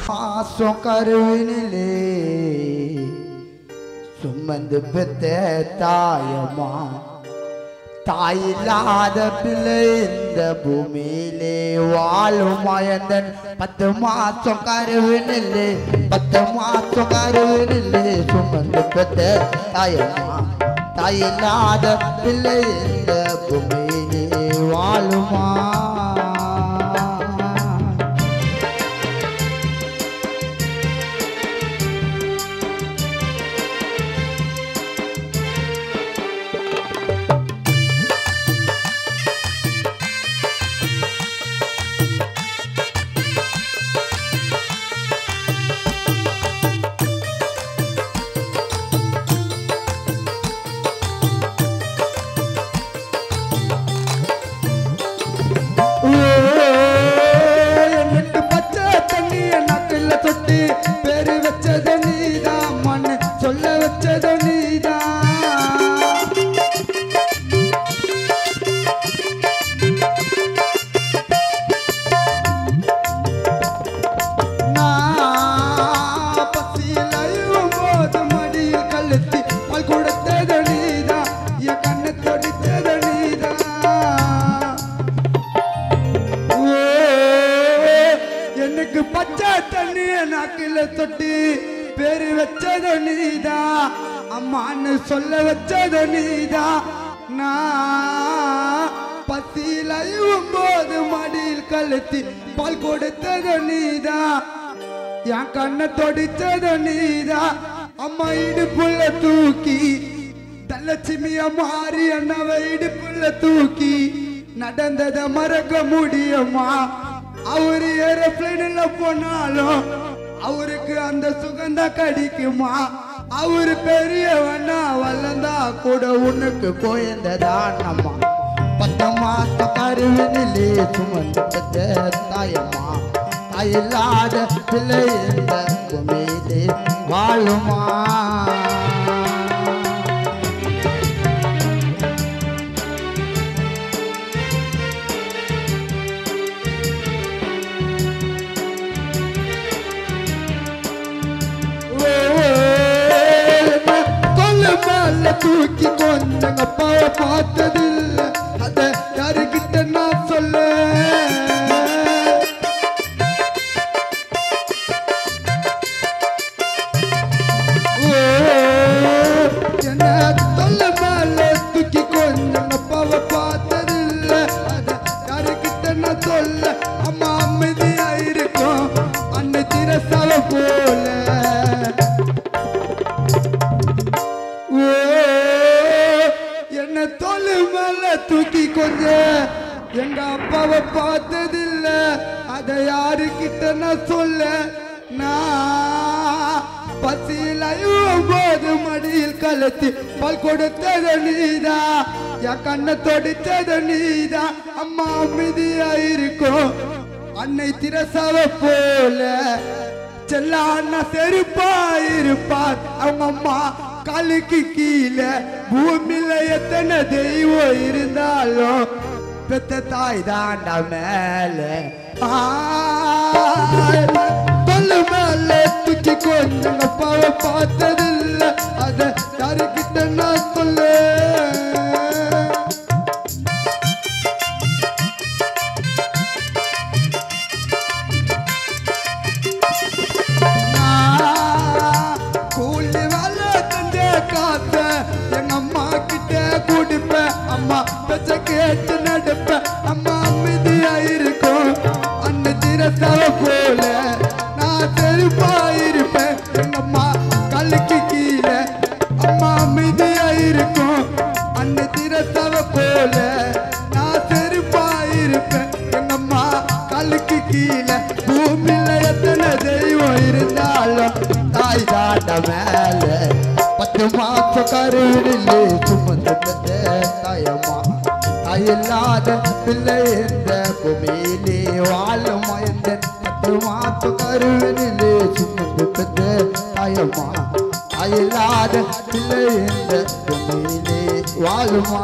மாசம் கருவினிலே சுமந்து பெத்த தாயம்மா தாயில்லாத பிள்ளை இந்த பூமியிலே வாழும் மயந்தன் பத்து மாசம் கருவினில்லே பத்து மாசம் கருவினில்லே சுமந்து பெத்த தாயம்மா தாயில்லாத பிள்ளை இந்த பூமியிலே வாழுமா என்னட்டு பச்சை தண்ணிய நாக்குல தொட்டு பேரு வச்சது நீதான் மண்ணு சொல்ல வச்சது நீதான் நான் பசியிலையும் போது மடியில் கழுத்தி பால் கொடுத்தது நீதான் என் கண்ணை தொடித்தது நீதான் ஓ, எனக்கு பச்சை தண்ணிய நாக்கில தொட்டு பேரு வச்சது நீதான் அம்மான்னு சொல்ல வச்சது நீதான் நான் பசியிலையும் போது மடியில் கழுத்தி பால் கொடுத்தது நீதான் என் கண்ணை தொடிச்சது நீதான் அம்மா இடுப்புள்ள தூக்கி தலட்சுமிய மாறி அண்ணாவை இடுப்புள்ள தூக்கி நடந்தத மறக்க முடியுமா அவரு ஏரோப்ளைன்ல போனாலும் அவருக்கு அந்த சுகந்தா கிடைக்குமா அவரு பெரியவனா வல்லந்தா கூட உனக்கு கோயந்ததான் அம்மா பத்து மாசம் கருவினிலே சுமந்து பெத்த தாயம்மா தாயில்லாத பிள்ளை இந்த பூமியிலே வாழுமா கொல்லு மேல தூக்கி கொஞ்சம் அப்பாவை பார்த்ததில்ல அத யாருக்கிட்ட நான் சொல்ல ஓ, என்ன தொல்ல மேல தூக்கி கொஞ்சம் அப்பாவை பார்த்ததில்ல அத யாருக்கிட்ட நான் சொல்ல அம்மா அமைதியா இருக்கும் அன்னை திரசாவ போல ஓ, என்ன தொழு மேல தூக்கி கொஞ்ச எங்க அப்பாவை பார்த்ததில்ல அதை யாருக்கிட்ட நான் சொல்ல நான் பசியில் அழுவும் போது மடியில் கலத்தி பால் கொடுத்தது நீதா என் கண்ணை தொடித்தது நீதா அம்மா அமைதியா இருக்கும் அன்னை திரசாவ போல செல்ல அண்ணா செருப்பா இருப்பார் அவங்க அம்மா காலுக்கு கீழே பூமியில எத்தனை தெய்வம் இருந்தாலும் பெத்த தாய் தாண்டா மேல தொல்லு மேல தூக்கி கொஞ்சம் அப்பாவை பார்த்ததில்ல அத யாருக்கிட்ட நான் சொல்ல கூலி வேலை தந்த காத்த எங்க அம்மா கிட்ட குடிப்பேன் அம்மா பெச்ச கேட்டு நடப்பேன் அம்மா அமைதியா இருக்கும் அந்த திரசாவ போல நான் செருப்பா இருப்பேன் எங்க அம்மா கல்லுக்கு கீழே அம்மா அமைதியா இருக்கும் அந்த திரசாவ போல நான் செருப்பா இருப்பேன் எங்க அம்மா கல்லுக்கு கீழே பூமியில எத்தனை தெய்வம் இருந்தாலும் தாய் தாண்ட மேல பத்து மாசம் கருவினிலே சுமந்து பெத்த தாயம்மா தாயில்லாத பிள்ளை இந்த பூமியிலே வாழும் இந்த பத்து மாசம் கருவினிலே சுமந்து பெத்த தாயம்மா தாயில்லாத பிள்ளை இந்த பூமியிலே வாழுமா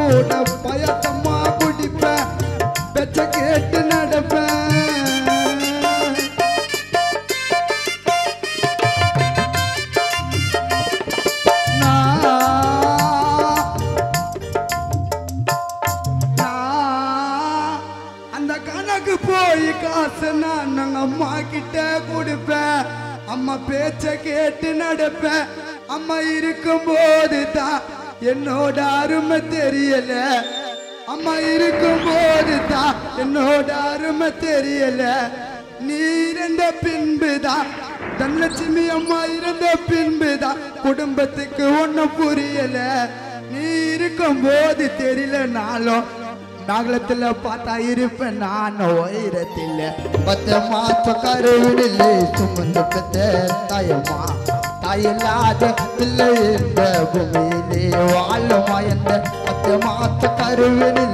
கூட பயத்தம்மா குடிப்பேன் பெச்ச கேட்டு நடப்பேன் நான் நான் அந்த கணக்கு போய் காசு நான் நாங்க அம்மா கிட்ட கொடுப்பேன் அம்மா பேச்ச கேட்டு நடப்பேன் அம்மா இருக்கும்போது தான் என்னோட அருமை தெரியல அம்மா இருக்கும்போது தான் என்னோட அருமை தெரியல நீ இருந்த பின்புதான் தனலட்சுமி அம்மா இருந்த பின்புதான் குடும்பத்துக்கு ஒண்ணும் புரியல நீ இருக்கும் போது தெரியலனாலும் நாகலத்துல பார்த்தா இருப்பேன் நான் உயரத்தில் பத்து மாச கருவிலே சுமந்து பெத்த தாயம்மா தாயில்லாத பிள்ளை இந்த பூமியிலே வாழுமா என்ற பத்து மாச கருவிலே